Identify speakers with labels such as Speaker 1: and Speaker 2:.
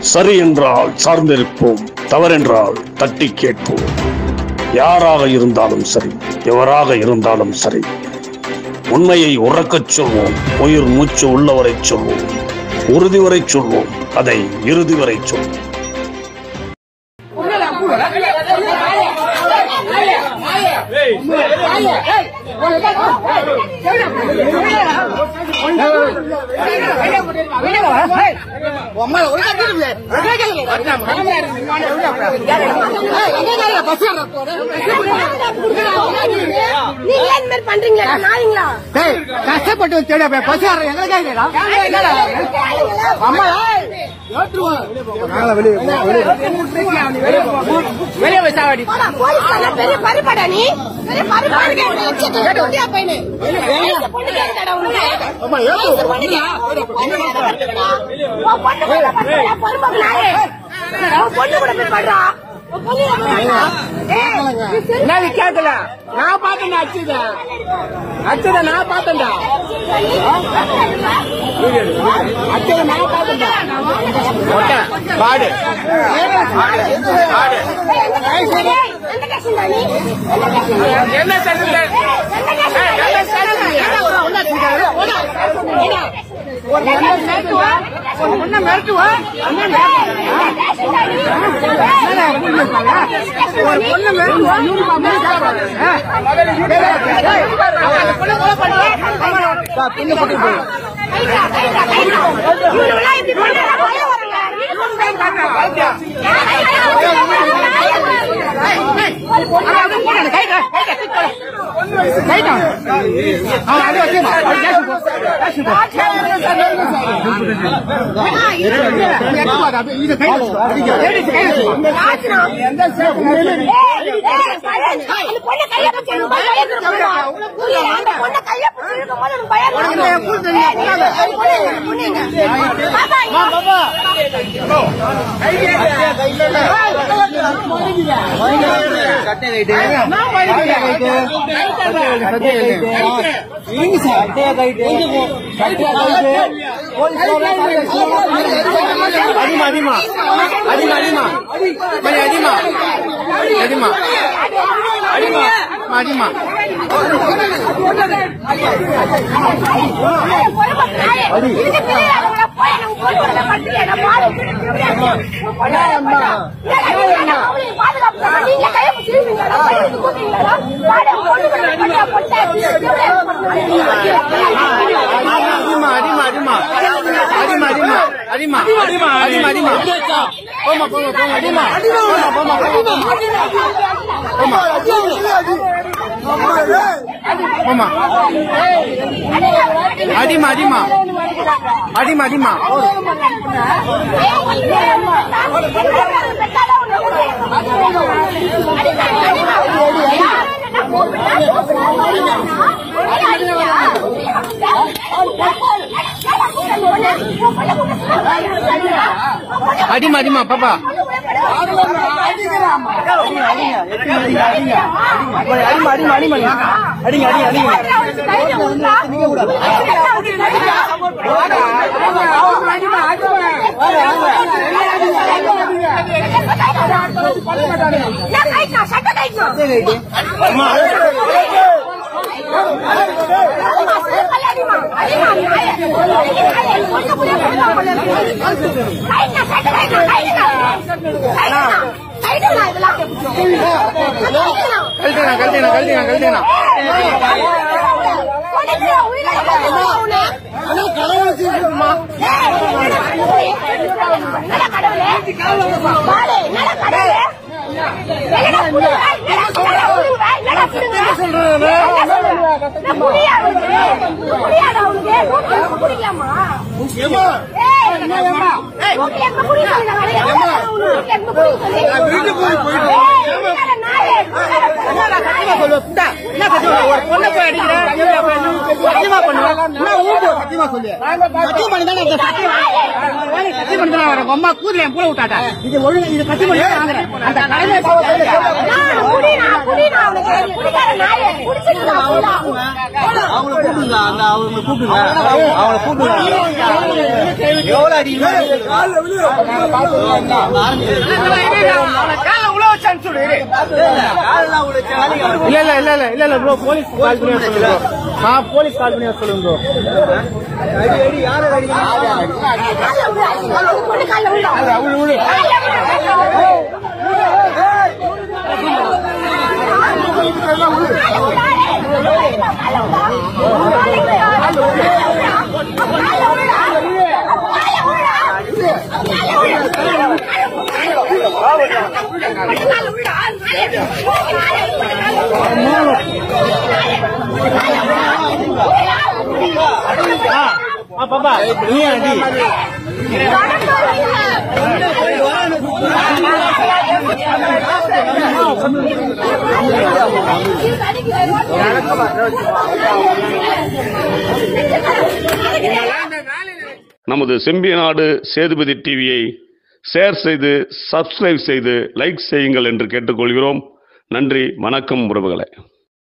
Speaker 1: சரி என்றால் சார்ந்திருப்போம் தவறென்றால் தட்டி கேட்போம் யாராக இருந்தாலும் சரி எவராக இருந்தாலும் சரி உண்மையை உறக்கச் சொல்வோம் உயிர் மூச்சு உள்ளவரை சொல்வோம் உறுதி வரை சொல்வோம் அதை இறுதி வரை சொல்வோம்
Speaker 2: நீங்க ஏன் இந்த மாதிரி பண்றீங்களா நாய்ங்களா
Speaker 3: கஷ்டப்பட்டு தேட பசி எங்களுக்கா அம்மா வெளியே போய் சாவடி
Speaker 2: போடா, போலீஸ்காரனா பெரிய பருப்படா நீ பெரிய பருப்பாடு கேட்டு முடியா பையனு வயசு பொண்ணு கேட்டுடா உனக்கு வயசு பொண்ணு கேட்டு பொண்ணு கேட்டு படுத்துக்கடா. உன் பொண்ணு கூட படுத்துக்கடா, பருப்பாக்கு நாயே. உன் பொண்ணு கூட போய் படுறா. உன் பொண்ணு கூட போய் படுறா. ஏய், நீ சரி
Speaker 3: என்ன கேட்கல நான் பார்த்தேன் அச்சுத அச்சுத நான் பார்த்தேன்டா அச்சுத நான் பார்த்தேன்டா மொட்டை பாடு பாடு
Speaker 2: ஏய், எந்த கேசுடா நீ? எந்த கேசுடா?
Speaker 3: என்ன சொல்லுங்க
Speaker 2: எந்த கேசுடா?
Speaker 3: ஒன்ன மிரட்டுவா ஒரு பொண்ணு மிரட்டுவா நூறு பொண்ணு போட்டு போய் அவன் அதை வச்சு இது கை லேடிஸ் கை அதிகமா அதிகமா அதிகமா அதிகமா மணி அதிகமா அதிகமா அதிகமா அதிகமா அதிகமா அதிகமா அதிகமா அதிகமா அதிகமா அதிகமா அதிகமா அதிகமா அதிகமா போமா போமா போமா அதிகமா போமா போமா போமா போமா போமா அதிகமா அதிகமா அதிகமா அதிகமா அதிகமா அதிகமா பாப்பா அடிமா அடிமா அடிமா அடிங்க அடிங்க அடிங்க கழட்டுங்க கழட்டுங்க கழட்டுங்க கழட்டுங்க அம்மா கூதுல என் பூல விட்டாட்டா இது ஒழுங்கு இது கட்டி பண்ணி வாங்குறேன் அந்த கடையில
Speaker 2: குடிச்சிட்டு
Speaker 4: அவங்கள கூப்பிடுங்க அந்த அவங்கள கூப்பிடுங்க அவங்கள கூப்பிடுங்க எவ்வளவு
Speaker 3: இல்ல இல்ல இல்ல இல்ல இல்ல இல்ல ப்ரோ போலீஸ் கால் பண்ணி வர சொல்லுங்க bro. ஆ போலீஸ் கால் பண்ணி வர சொல்லுங்க ப்ரோ
Speaker 2: பொண்ணு கால்ல விழுந்தா. கால்ல விழுந்தா.
Speaker 3: ஆ ஆ பாப்பா நீ அடி
Speaker 1: நமது செம்பியநாடு சேதுபதி டிவியை ஷேர் செய்து சப்ஸ்கிரைப் செய்து லைக் செய்யுங்கள் என்று கேட்டுக்கொள்கிறோம் நன்றி வணக்கம் உறவுகளே